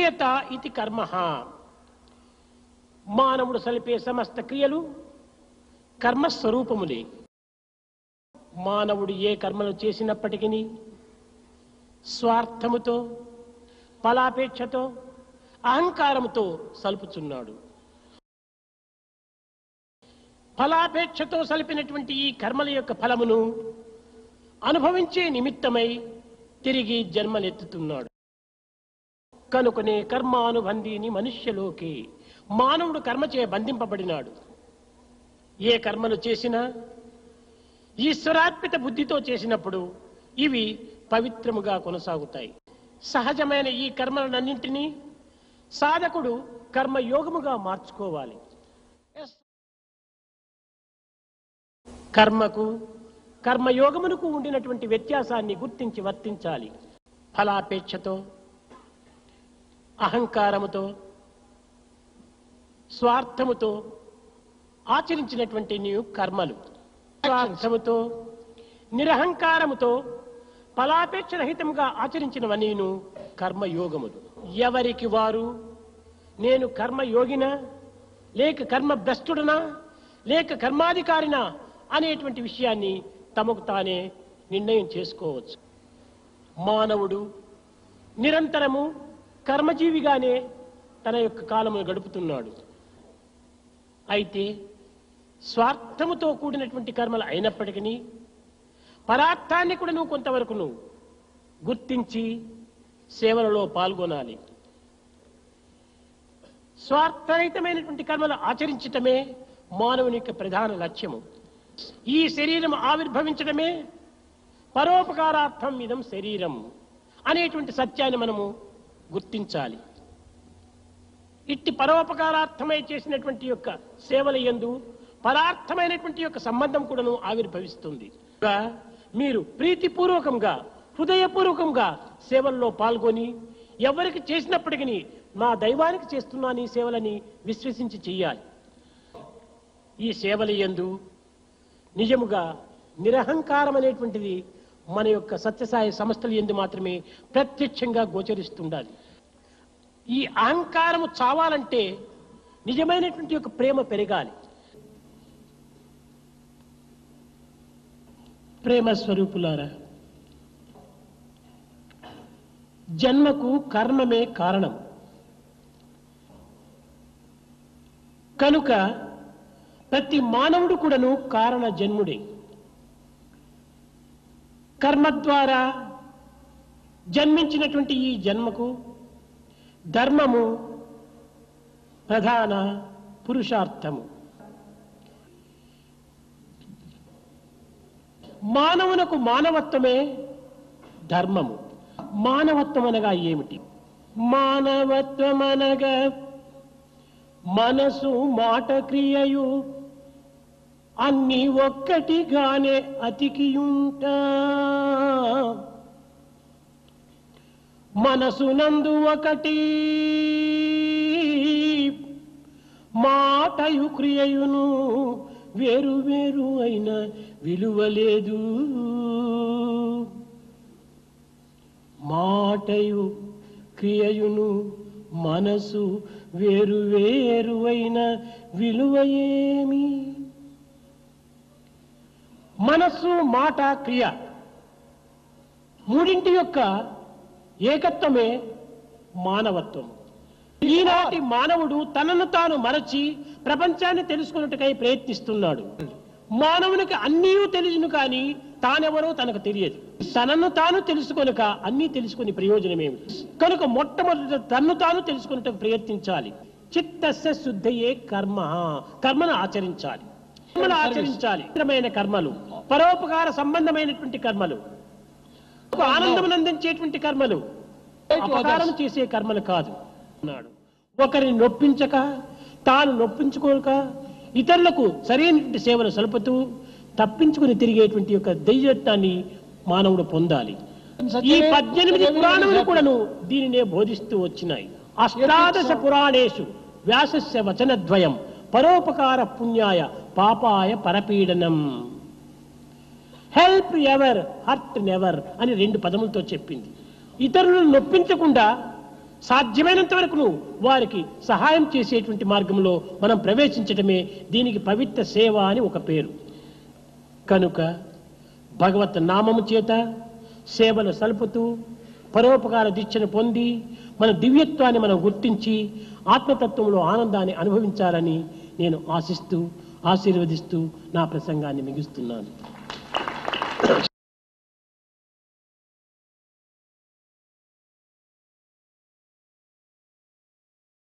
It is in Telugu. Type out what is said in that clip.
క్రియత ఇది కర్మ మానవుడు సలిపే సమస్త క్రియలు కర్మస్వరూపములే మానవుడు ఏ కర్మలు చేసినప్పటికీ స్వార్థముతో ఫలాపేక్షతో అహంకారముతో సలుపుచున్నాడు ఫలాపేక్షతో సలిపినటువంటి ఈ కర్మల యొక్క ఫలమును అనుభవించే నిమిత్తమై తిరిగి జన్మలెత్తుతున్నాడు కనుకనే కర్మానుబంధిని మనుష్యలోకి మానవుడు కర్మచే బంధింపబడినాడు ఏ కర్మలు చేసినా ఈశ్వరార్పిత బుద్ధితో చేసినప్పుడు ఇవి పవిత్రముగా కొనసాగుతాయి సహజమైన ఈ కర్మలన్నింటినీ సాధకుడు కర్మయోగముగా మార్చుకోవాలి కర్మకు కర్మయోగమునకు ఉండినటువంటి వ్యత్యాసాన్ని గుర్తించి వర్తించాలి ఫలాపేక్షతో అహంకారముతో స్వార్థముతో ఆచరించినటువంటి నీవు కర్మలు స్వార్థముతో నిరహంకారముతో ఫలాపేక్ష రహితంగా ఆచరించినవ నేను కర్మయోగములు ఎవరికి వారు నేను కర్మయోగినా లేక కర్మ భ్రష్టుడనా లేక కర్మాధికారినా అనేటువంటి విషయాన్ని తమకు తానే నిర్ణయం చేసుకోవచ్చు మానవుడు నిరంతరము కర్మజీవిగానే తన యొక్క కాలమును గడుపుతున్నాడు అయితే స్వార్థముతో కూడినటువంటి కర్మలు అయినప్పటికీ పరార్థాన్ని కూడా నువ్వు కొంతవరకు నువ్వు గుర్తించి సేవలలో పాల్గొనాలి స్వార్థరహితమైనటువంటి కర్మలు ఆచరించటమే మానవుని యొక్క ప్రధాన లక్ష్యము ఈ శరీరం ఆవిర్భవించడమే పరోపకారార్థం ఇదం శరీరం అనేటువంటి సత్యాన్ని మనము గుర్తించాలి ఇట్టి పరోపకారార్థమై చేసినటువంటి యొక్క సేవల యందు పరార్థమైనటువంటి యొక్క సంబంధం కూడాను ఆవిర్భవిస్తుంది గా మీరు ప్రీతిపూర్వకంగా హృదయపూర్వకంగా సేవల్లో పాల్గొని ఎవరికి చేసినప్పటికీ నా దైవానికి చేస్తున్నాను ఈ సేవలని విశ్వసించి చెయ్యాలి ఈ సేవల యందు నిజముగా నిరహంకారం అనేటువంటిది మన యొక్క సత్యసాయి సంస్థల ఎందు మాత్రమే ప్రత్యక్షంగా గోచరిస్తుండాలి ఈ అహంకారము చావాలంటే నిజమైనటువంటి యొక్క ప్రేమ పెరగాలి ప్రేమ స్వరూపులారా జన్మకు కర్మమే కారణం కనుక ప్రతి మానవుడు కూడాను కారణ జన్ముడే కర్మ ద్వారా జన్మించినటువంటి ఈ జన్మకు ధర్మము ప్రధాన పురుషార్థము మానవునకు మానవత్వమే ధర్మము మానవత్వం అనగా ఏమిటి మానవత్వం అనగా మనసు మాట క్రియయు అన్ని ఒక్కటిగానే అతికియుంటా మనసునందు ఒకటి మాటయు క్రియయును వేరు వేరు అయిన విలువలేదు మాటయు క్రియయును మనసు వేరు వేరు అయిన విలువ ఏమి మనస్సు మాట క్రియ మూడింటి యొక్క ఏకత్వమే మానవత్వం ఈనాటి మానవుడు తనను తాను మరచి ప్రపంచాన్ని తెలుసుకున్నట్టుకై ప్రయత్నిస్తున్నాడు మానవునికి అన్నీ తెలుసును కానీ తానెవరో తనకు తెలియదు తనను తాను తెలుసుకొనక అన్నీ తెలుసుకుని ప్రయోజనమేమి కనుక మొట్టమొదట తన్ను తాను తెలుసుకున్నట్టుకు ప్రయత్నించాలి చిత్తస్య శుద్ధయే కర్మ కర్మను ఆచరించాలి కర్మలు ఆచరించాలి ఇతరమైన కర్మలు పరోపకార సంబంధమైనటువంటి కర్మలు ఒక ఆనందమును అందించేటువంటి కర్మలు అపకారం చేసే కర్మలు కాదు అన్నాడు ఒకరిని నొప్పించక తాను నొప్పించుకోక ఇతరులకు సరైనటువంటి సేవలు సలుపుతూ తప్పించుకుని తిరిగేటువంటి యొక్క దైవత్వాన్ని మానవుడు పొందాలి ఈ పద్దెనిమిది పురాణములు కూడాను దీనినే బోధిస్తూ వచ్చినాయి అష్టాదశ పురాణేషు వ్యాసస్య వచనద్వయం పరోపకార పుణ్యాయ పాపాయ పరపీడనం హెల్ప్ ఎవర్ హర్ట్ నెవర్ అని రెండు పదములతో చెప్పింది ఇతరులను నొప్పించకుండా సాధ్యమైనంత వరకు వారికి సహాయం చేసేటువంటి మార్గంలో మనం ప్రవేశించటమే దీనికి పవిత్ర సేవ అని ఒక పేరు కనుక భగవత్ నామము చేత సేవలు సలుపుతూ పరోపకార దీక్షను పొంది మన దివ్యత్వాన్ని మనం గుర్తించి ఆత్మతత్వంలో ఆనందాన్ని అనుభవించాలని నేను ఆశిస్తూ ఆశీర్వదిస్తూ నా ప్రసంగాన్ని ముగిస్తున్నాను